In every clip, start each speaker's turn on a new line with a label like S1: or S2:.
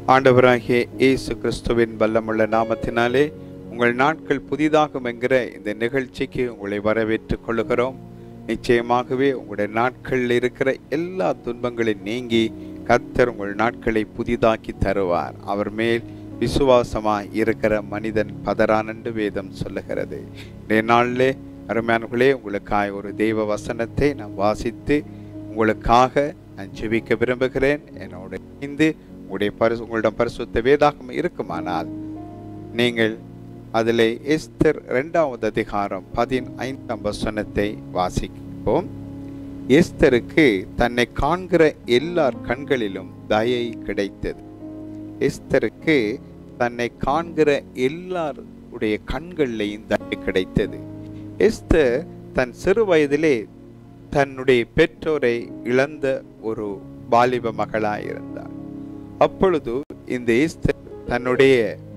S1: ஆண்டவராகிய இயேசு கிறிஸ்துவின் வல்லமுள்ள நாமத்தினாலே உங்கள் நாட்கள் புதிதாகும் என்கிற இந்த நிகழ்ச்சிக்கு உங்களை வரவேற்றுக் கொள்ளுகிறோம் நிச்சயமாகவே உங்களுடைய நாட்களில் இருக்கிற எல்லா துன்பங்களையும் நீங்கி கர்த்தர் உங்கள் நாட்களை புதிதாக்கி தருவார் அவர் மேல் விசுவாசமாய் இருக்கிற மனிதன் பதறான் என்று வேதம் சொல்லுகிறது இந்த நாளிலே அருமையானவர்களே உங்களுக்காக ஒரு தெய்வ வசனத்தை நான் வாசித்து உங்களுக்காக நான் ஜெபிக்க விரும்புகிறேன் என்னோட இணைந்து உங்களுடைய பரிசு உங்களிடம் பரிசுத்த வேதாகம் இருக்குமானால் நீங்கள் அதில் எஸ்தர் இரண்டாவது அதிகாரம் பதினைந்தாம் வசனத்தை வாசிப்போம் எஸ்தருக்கு தன்னை காண்கிற எல்லார் கண்களிலும் தயை கிடைத்தது எஸ்தருக்கு தன்னை காண்கிற எல்லாருடைய கண்களிலையும் தயை கிடைத்தது எஸ்தர் தன் சிறு வயதிலே தன்னுடைய பெற்றோரை இழந்த ஒரு வாலிப மகளாயிருந்தார் அப்பொழுது இந்த எஸ்தர் தன்னுடைய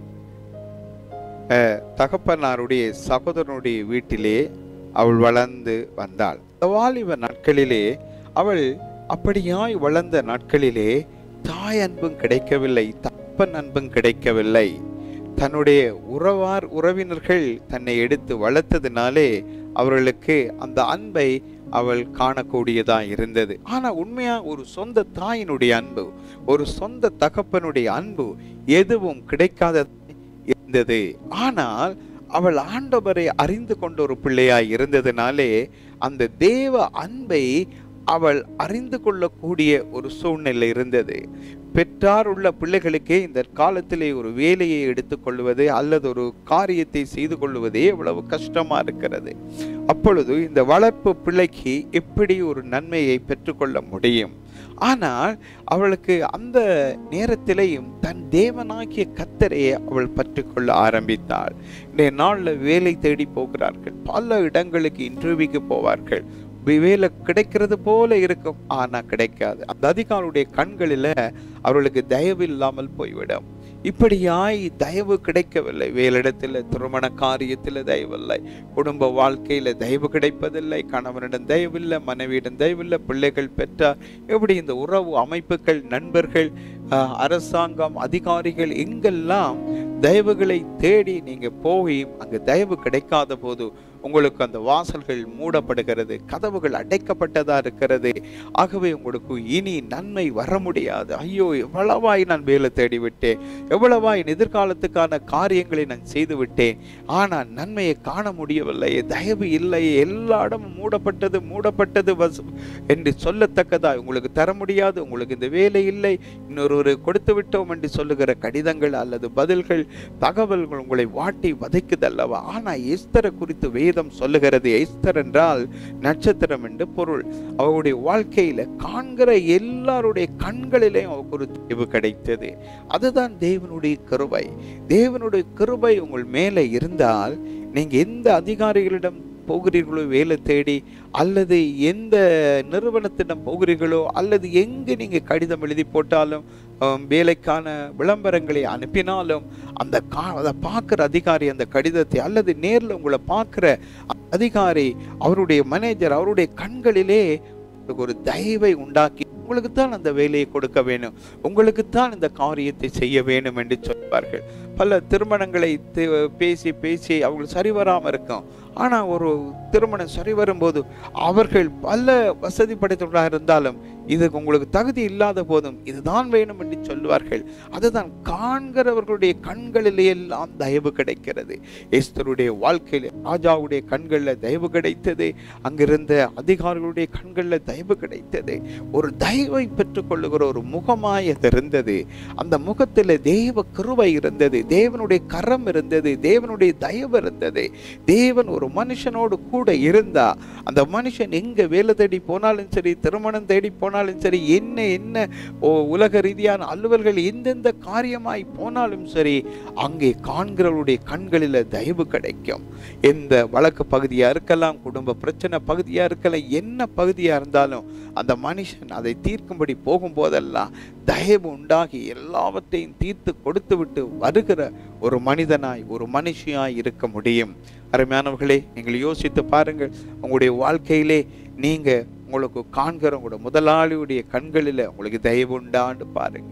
S1: அஹ், தகப்பனாருடைய சகோதரனுடைய வீட்டிலே அவள் வளர்ந்து வந்தாள் இந்த வாலிப நாட்களிலே அவள் அப்படியாய் வளர்ந்த நாட்களிலே தாய் அன்பும் கிடைக்கவில்லை தப்பன் அன்பும் கிடைக்கவில்லை தன்னுடைய உறவார் உறவினர்கள் தன்னை எடுத்து வளர்த்ததினாலே அவர்களுக்கு அந்த அன்பை அவள் காணக்கூடியதா இருந்தது ஆனா உண்மையா ஒரு சொந்த தாயினுடைய அன்பு ஒரு சொந்த தகப்பனுடைய அன்பு எதுவும் கிடைக்காத இருந்தது ஆனால் அவள் ஆண்டவரை அறிந்து கொண்ட ஒரு பிள்ளையாய் இருந்ததினாலே அந்த தேவ அன்பை அவள் அறிந்து கொள்ளக்கூடிய ஒரு சூழ்நிலை இருந்தது பெற்றார் உள்ள பிள்ளைகளுக்கே இந்த காலத்திலே ஒரு வேலையை எடுத்துக்கொள்வது அல்லது ஒரு காரியத்தை செய்து கொள்வதே எவ்வளவு கஷ்டமா இருக்கிறது அப்பொழுது இந்த வளர்ப்பு பிள்ளைக்கு எப்படி ஒரு நன்மையை பெற்றுக்கொள்ள முடியும் ஆனால் அவளுக்கு அந்த நேரத்திலேயும் தன் தேவனாகிய கத்தரையை அவள் பற்றிக்கொள்ள ஆரம்பித்தாள் இந்த நாளில் வேலை தேடி போகிறார்கள் பல இடங்களுக்கு இன்டர்வியூக்கு போவார்கள் வே- வேலை கிடைக்கிறது போல இருக்கும் ஆனா கிடைக்காது அந்த அதிகாரியுடைய கண்களில அவர்களுக்கு தயவு இல்லாமல் போய்விடும் இப்படியாய் தயவு கிடைக்கவில்லை வேலிடத்தில் திருமண காரியத்தில் தயவில்லை குடும்ப வாழ்க்கையில தயவு கிடைப்பதில்லை கணவனிடம் தயவில்லை மனைவியிடம் தயவில்லை பிள்ளைகள் பெற்றார் எப்படி இந்த உறவு அமைப்புகள் நண்பர்கள் ஆஹ், அரசாங்கம் அதிகாரிகள் எங்கெல்லாம் தயவுகளை தேடி நீங்க போய் அங்கு தயவு கிடைக்காத போது உங்களுக்கு அந்த வாசல்கள் மூடப்படுகிறது கதவுகள் அடைக்கப்பட்டதா இருக்கிறது ஆகவே உங்களுக்கு இனி நன்மை வர முடியாது ஐயோ எவ்வளவாய் நான் வேலை தேடி விட்டேன் எவ்வளவாய் எதிர்காலத்துக்கான காரியங்களை நான் செய்து விட்டேன் ஆனால் நன்மையை காண முடியவில்லை தயவு இல்லை எல்லா இடமும் மூடப்பட்டது மூடப்பட்டது வச- என்று சொல்லத்தக்கதா உங்களுக்கு தர முடியாது உங்களுக்கு இந்த வேலை இல்லை இன்னொரு கொடுத்து விட்டோம் என்று சொல்லுகிற கடிதங்கள் அல்லது பதில்கள் தகவல்கள் உங்களை வாட்டி வதைக்குதல்லவா ஆனா எஸ்தரை குறித்து வேதம் சொல்லுகிறது எஸ்தர் என்றால் நட்சத்திரம் என்று பொருள் அவருடைய வாழ்க்கையில காண்கிற எல்லாருடைய கண்களிலேயும் அவருக்கு ஒரு தெளிவு கிடைத்தது அதுதான் தேவனுடைய கிருபை தேவனுடைய கிருபை உங்கள் மேலே இருந்தால் நீங்க எந்த அதிகாரிகளிடம் போகிறீர்களோ வேலை தேடி அல்லது எந்த நிறுவனத்திடம் போகிறீர்களோ அல்லது எங்கு நீங்க கடிதம் எழுதி போட்டாலும் ஆம், வேலைக்கான விளம்பரங்களை அனுப்பினாலும் அந்த கா அதை பார்க்குற அதிகாரி அந்த கடிதத்தை அல்லது நேரில் உங்களை பார்க்குற அதிகாரி அவருடைய மேனேஜர் அவருடைய கண்களிலே உங்களுக்கு ஒரு தயவை உண்டாக்கி உங்களுக்கு தான் அந்த வேலையை கொடுக்க வேணும் உங்களுக்கு தான் இந்த காரியத்தை செய்ய வேணும் என்று சொல்வார்கள் பல திருமணங்களை தி- பேசி பேசி அவங்களுக்கு சரி வராமல் இருக்கும் ஆனால் ஒரு திருமணம் சரி வரும்போது அவர்கள் பல வசதி படைத்தவர்களாக இருந்தாலும் இதுக்கு உங்களுக்கு தகுதி இல்லாத போதும் இதுதான் வேணும் என்று சொல்வார்கள் அதுதான் காண்கிறவர்களுடைய கண்களிலே எல்லாம் தயவு கிடைக்கிறது எஸ்தருடைய வாழ்க்கையில ராஜாவுடைய கண்களில் தயவு கிடைத்தது அங்கிருந்த அதிகாரிகளுடைய கண்களில் தயவு கிடைத்தது ஒரு தயவை பெற்றுக்கொள்ளுகிற ஒரு முகமாய் அது இருந்தது அந்த முகத்தில் தேவ கிருபை இருந்தது தேவனுடைய கரம் இருந்தது தேவனுடைய தயவு இருந்தது தேவன் ஒரு மனுஷனோடு கூட இருந்தா அந்த மனுஷன் எங்க வேலை தேடி போனாலும் சரி திருமணம் தேடி போனாலும் சரி என்ன என்ன ஓ உலக ரீதியான அலுவல்கள் எந்தெந்த காரியமாய் போனாலும் சரி அங்கே காண்கிறவருடைய கண்களில் தயவு கிடைக்கும் எந்த வழக்கு பகுதியா இருக்கலாம் குடும்ப பிரச்சனை பகுதியா இருக்கலாம் என்ன பகுதியா இருந்தாலும் அந்த மனுஷன் அதை தீர்க்கும்படி போகும்போதெல்லாம் தயவு உண்டாகி எல்லாவற்றையும் தீர்த்து கொடுத்து விட்டு வருகிற ஒரு மனிதனாய் ஒரு மனுஷியாய் இருக்க முடியும் அருமையானவர்களே நீங்கள் யோசித்து பாருங்கள் உங்களுடைய வாழ்க்கையிலே நீங்க உங்களுக்கு காண்கிற உங்களோட முதலாளியுடைய கண்களில் உங்களுக்கு தயவு உண்டான்னு பாருங்கள் அந்த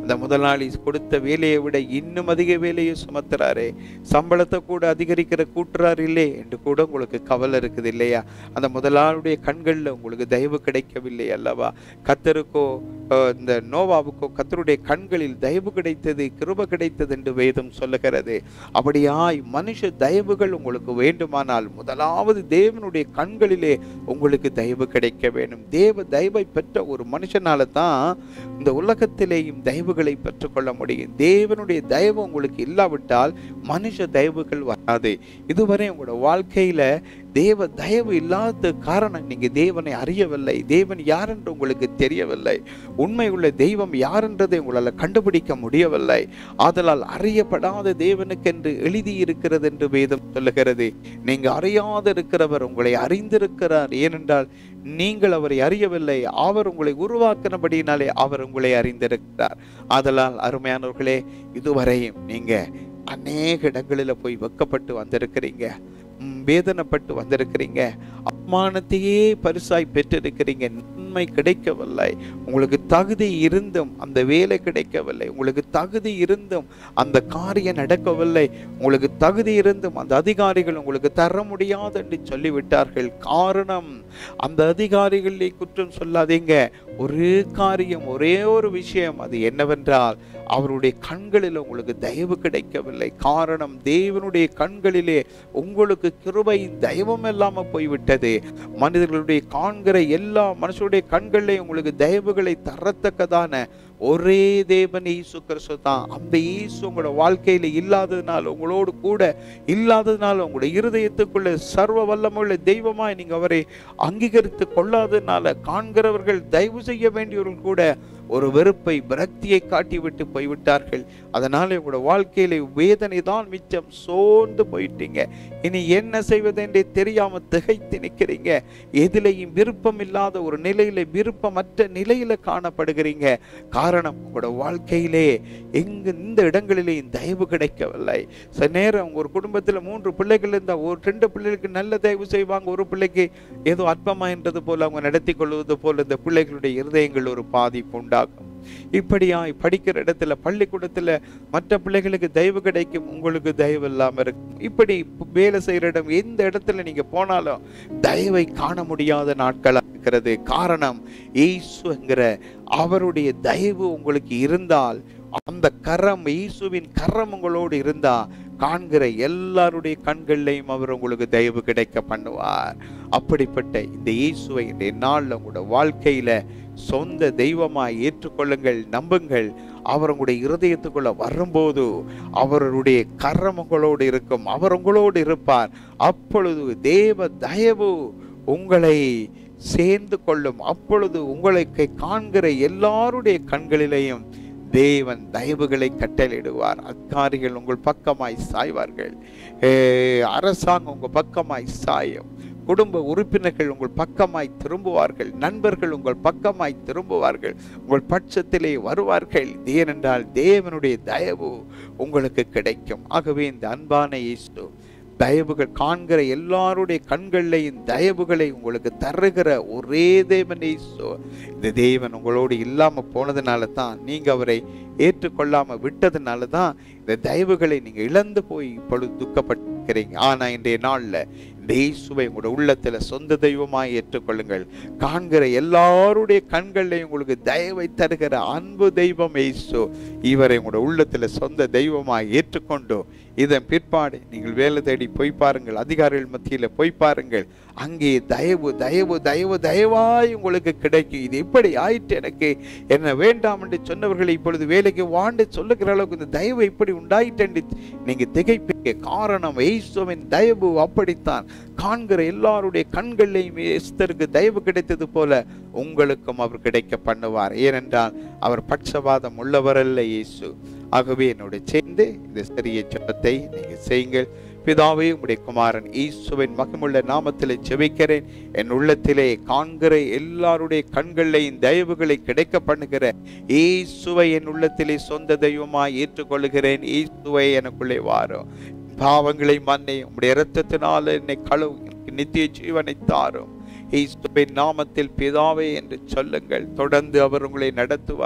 S1: அந்த முதலாளி கொடுத்த வேலையை விட இன்னும் அதிக வேலையை சுமத்துறாரே சம்பளத்தை கூட அதிகரிக்கிற கூட்டுறாரு இல்லை என்று கூட உங்களுக்கு கவலை இருக்குது இல்லையா அந்த முதலாளுடைய கண்களில் உங்களுக்கு தயவு கிடைக்கவில்லை அல்லவா கத்தருக்கோ அஹ், இந்த நோவாவுக்கோ கத்தருடைய கண்களில் தயவு கிடைத்தது கிருப கிடைத்தது என்று வேதம் சொல்லுகிறது அப்படியாய் மனுஷ தயவுகள் உங்களுக்கு வேண்டுமானால் முதலாவது தேவனுடைய கண்களிலே உங்களுக்கு தயவு கிடைக்க வேண்டும் தேவ தயவை பெற்ற ஒரு மனுஷனால தான் இந்த உலகத்திலேயும் தயவுகளை பெற்றுக்கொள்ள முடியும் தேவனுடைய தயவு உங்களுக்கு இல்லாவிட்டால் மனுஷ தயவுகள் வராது இதுவரை உங்களோட வாழ்க்கையில தேவ தயவு இல்லாத காரணம் நீங்க தேவனை அறியவில்லை தேவன் யார் என்று உங்களுக்கு தெரியவில்லை உண்மை உள்ள தெய்வம் யார் என்றதை உங்களால் கண்டுபிடிக்க முடியவில்லை ஆதலால் அறியப்படாத தேவனுக்கென்று எழுதி இருக்கிறது என்று வேதம் சொல்லுகிறது நீங்க அறியாத இருக்கிறவர் உங்களை அறிந்திருக்கிறார் ஏனென்றால் நீங்கள் அவரை அறியவில்லை அவர் உங்களை உருவாக்கினபடியினாலே அவர் உங்களை அறிந்திருக்கிறார் ஆதலால் அருமையானவர்களே இதுவரையும் நீங்க அநேக இடங்களில் போய் வெக்கப்பட்டு வந்திருக்கிறீங்க ம், வேதனைப்பட்டு வந்திருக்கிறீங்க அப்மானத்தையே பரிசாய் பெற்றிருக்கிறீங்க நன்மை கிடைக்கவில்லை உங்களுக்கு தகுதி இருந்தும் அந்த வேலை கிடைக்கவில்லை உங்களுக்கு தகுதி இருந்தும் அந்த காரியம் நடக்கவில்லை உங்களுக்கு தகுதி இருந்தும் அந்த அதிகாரிகள் உங்களுக்கு தர முடியாது என்று சொல்லிவிட்டார்கள் காரணம் அந்த அதிகாரிகளை குற்றம் சொல்லாதீங்க ஒரே காரியம் ஒரே ஒரு விஷயம் அது என்னவென்றால் அவருடைய கண்களில் உங்களுக்கு தயவு கிடைக்கவில்லை காரணம் தேவனுடைய கண்களிலே உங்களுக்கு கிருபையின் தயவும் இல்லாம போய்விட்டது மனிதர்களுடைய காண்கிற எல்லா மனுஷருடைய கண்களிலே உங்களுக்கு தயவுகளை தரத்தக்கதான ஒரே தேவன் இயேசு கிறிஸ்து தான் அந்த இயேசு உங்களோட வாழ்க்கையில இல்லாததுனால உங்களோடு கூட இல்லாததுனால உங்களுடைய இருதயத்துக்குள்ள சர்வ வல்லமுள்ள தெய்வமாய் நீங்க அவரை அங்கீகரித்து கொள்ளாததுனால காண்கிறவர்கள் தயவு செய்ய வேண்டியவர்கள் கூட ஒரு வெறுப்பை விரக்தியை காட்டிவிட்டு போய்விட்டார்கள் அதனால உங்களோட வாழ்க்கையில வேதனை தான் மிச்சம் சோர்ந்து போயிட்டீங்க இனி என்ன செய்வதென்றே தெரியாம திகைத்து நிற்கிறீங்க எதிலையும் விருப்பம் இல்லாத ஒரு நிலையில விருப்பமற்ற நிலையில காணப்படுகிறீங்க காரணம் உங்களோட வாழ்க்கையிலே எங்க இந்த இடங்களிலேயும் தயவு கிடைக்கவில்லை சில நேரம் ஒரு குடும்பத்துல மூன்று பிள்ளைகள் இருந்தா ஒரு ரெண்டு பிள்ளைகளுக்கு நல்ல தயவு செய்வாங்க ஒரு பிள்ளைக்கு ஏதோ அற்பமாயின்றது போல அவங்க நடத்தி கொள்வது போல இந்த பிள்ளைகளுடைய இருதயங்கள் ஒரு பாதிப்பு உண்டாகும் இப்படியாய் படிக்கிற இடத்துல பள்ளிக்கூடத்துல மற்ற பிள்ளைகளுக்கு தயவு கிடைக்கும் உங்களுக்கு தயவு இல்லாம இருக்கும் இப்படி வேலை செய்யற இடம் எந்த இடத்துல நீங்க போனாலும் தயவை காண முடியாத நாட்களா இருக்கிறது காரணம் இயேசுங்கிற அவருடைய தயவு உங்களுக்கு இருந்தால் அந்த கரம் இயேசுவின் கரம் உங்களோடு இருந்தா காண்கிற எல்லாருடைய கண்கள்லையும் அவர் உங்களுக்கு தயவு கிடைக்க பண்ணுவார் அப்படிப்பட்ட இந்த இயேசுவை இன்றைய நாள்ல உங்களோட வாழ்க்கையில சொந்த தெய்வமாய் ஏற்றுக்கொள்ளுங்கள் நம்புங்கள் அவர் உங்களுடைய இருதயத்துக்குள்ள வரும்போது அவருடைய கரம் உங்களோடு இருக்கும் அவர் உங்களோடு இருப்பார் அப்பொழுது தேவ தயவு உங்களை சேர்ந்து கொள்ளும் அப்பொழுது உங்களை காண்கிற எல்லாருடைய கண்களிலேயும் தேவன் தயவுகளை கட்டளையிடுவார் அதிகாரிகள் உங்கள் பக்கமாய் சாய்வார்கள் ஏ, அரசாங்கம் உங்கள் பக்கமாய் சாயும் குடும்ப உறுப்பினர்கள் உங்கள் பக்கமாய் திரும்புவார்கள் நண்பர்கள் உங்கள் பக்கமாய் திரும்புவார்கள் உங்கள் பட்சத்திலே வருவார்கள் ஏனென்றால் தேவனுடைய தயவு உங்களுக்கு கிடைக்கும் ஆகவே இந்த அன்பான இயேசு தயவுகள் காண்கிற எல்லாருடைய கண்கள்லையும் தயவுகளை உங்களுக்கு தருகிற ஒரே தேவன் இயேசு இந்த தேவன் உங்களோடு இல்லாம போனதுனால தான் நீங்க அவரை ஏற்றுக்கொள்ளாம விட்டதுனால தான் இந்த தயவுகளை நீங்க இழந்து போய் இப்பொழுது துக்கப்பட்டிருக்கிறீங்க ஆனா இன்றைய நாள்ல இந்த இயேசுவை உங்களோட உள்ளத்துல சொந்த தெய்வமாய் ஏற்றுக்கொள்ளுங்கள் காண்கிற எல்லாருடைய கண்கள்லையும் உங்களுக்கு தயவை தருகிற அன்பு தெய்வம் இயேசு இவரை உங்களோட உள்ளத்துல சொந்த தெய்வமாய் ஏற்றுக்கொண்டு இதன் பிற்பாடு நீங்கள் வேலை தேடி போய் பாருங்கள் அதிகாரிகள் மத்தியில போய் பாருங்கள் அங்கே தயவு தயவு தயவு தயவாய் உங்களுக்கு கிடைக்கும் இது இப்படி ஆயிற்று எனக்கு என்ன வேண்டாம் என்று சொன்னவர்களை இப்பொழுது வேலைக்கு வாண்டு சொல்லுகிற அளவுக்கு இந்த தயவு இப்படி உண்டாயிட்டு என்று நீங்க திகைப்பீங்க காரணம் இயேசுவின் தயவு அப்படித்தான் காண்கிற எல்லாருடைய கண்களையும் எஸ்தருக்கு தயவு கிடைத்தது போல உங்களுக்கும் அவர் கிடைக்க பண்ணுவார் ஏனென்றால் அவர் பட்சபாதம் உள்ளவரல்ல இயேசு ஆகவே என்னோட சேர்ந்து இந்த சிறிய ஜெபத்தை நீங்க செய்யுங்கள் பிதாவே உம்முடைய குமாரன் ஈசுவின் மகமுள்ள நாமத்திலே ஜெபிக்கிறேன் என் உள்ளத்திலே காண்கிற எல்லாருடைய கண்களையும் தயவுகளை கிடைக்க பண்ணுகிற ஈசுவை என் உள்ளத்திலே சொந்த தெய்வமாய் ஏற்றுக்கொள்கிறேன் ஈசுவை எனக்குள்ளே வாரும் பாவங்களை மன்னை உம்முடைய இரத்தத்தினால் என்னை கழுவு எனக்கு நித்திய ஜீவனை தாரும் இயேசுவின் நாமத்தில் பிதாவே என்று சொல்லுங்கள் தொடர்ந்து அவர் உங்களை நடத்துவார்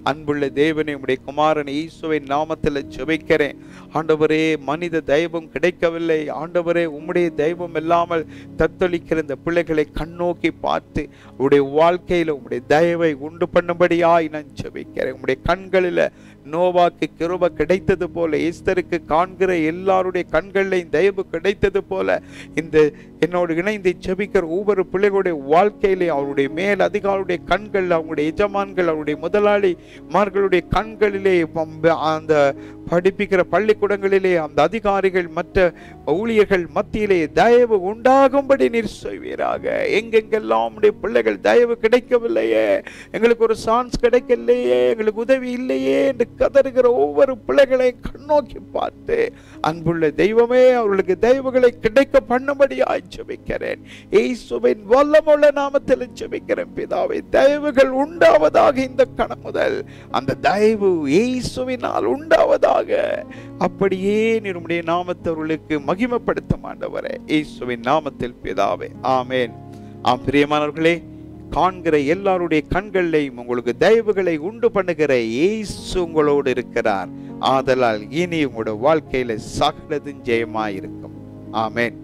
S1: அன்புள்ள தேவனை உடைய குமாரன் ஈசுவின் நாமத்தில் ஜெபிக்கிறேன் ஆண்டவரே மனித தெய்வம் கிடைக்கவில்லை ஆண்டவரே உம்முடைய தெய்வம் இல்லாமல் தத்தளிக்கிற இந்த பிள்ளைகளை கண்ணோக்கி பார்த்து உடைய வாழ்க்கையில உம்முடைய தயவை உண்டு பண்ணும்படியாய் நான் ஜெபிக்கிறேன் உம்முடைய கண்களில் நோவாக்கு கிருப கிடைத்தது போல ஈஸ்தருக்கு காண்கிற எல்லாருடைய கண்களிலையும் தயவு கிடைத்தது போல இந்த என்னோடு இணைந்து ஜெபிக்கிற ஒவ்வொரு பிள்ளைகளுடைய வாழ்க்கையிலே அவருடைய மேல் அதிகாரியுடைய கண்கள் அவங்களுடைய எஜமான்கள் அவருடைய முதலாளிமார்களுடைய கண்களிலே பம்ப- அந்த படிப்பிக்கிற பள்ளிக்கூடங்களிலே அந்த அதிகாரிகள் மற்ற ஊழியர்கள் மத்தியிலே தயவு உண்டாகும்படி நீர் செய்வீராக எங்கெங்கெல்லாம் உடைய பிள்ளைகள் தயவு கிடைக்கவில்லையே எங்களுக்கு ஒரு சான்ஸ் கிடைக்கலையே எங்களுக்கு உதவி இல்லையே என்று கதறுகிற ஒவ்வொரு பிள்ளைகளை கண்ணோக்கி பார்த்து அன்புள்ள தெய்வமே அவர்களுக்கு தெய்வங்களை கிடைக்க பண்ணும்படியாய் ஜெபிக்கிறேன் இயேசுவின் வல்லமுள்ள நாமத்தில் ஜெபிக்கிறேன் பிதாவே தயவுகள் உண்டாவதாக இந்த கணம் முதல் அந்த தயவு இயேசுவினால் உண்டாவதாக அப்படியே நீர் உம்முடைய நாமத்தை அவர்களுக்கு மகிமைப்படுத்த மாண்டவரே இயேசுவின் நாமத்தில் பிதாவே ஆமென் ஆம் பிரியமானவர்களே காண்கிற எல்லாருடைய கண்களையும் உங்களுக்கு தயவுகளை உண்டு பண்ணுகிற இயேசு உங்களோடு இருக்கிறார் ஆதலால் இனி உங்களோட வாழ்க்கையில சகலதும் ஜெயமாயிருக்கும் ஆமென்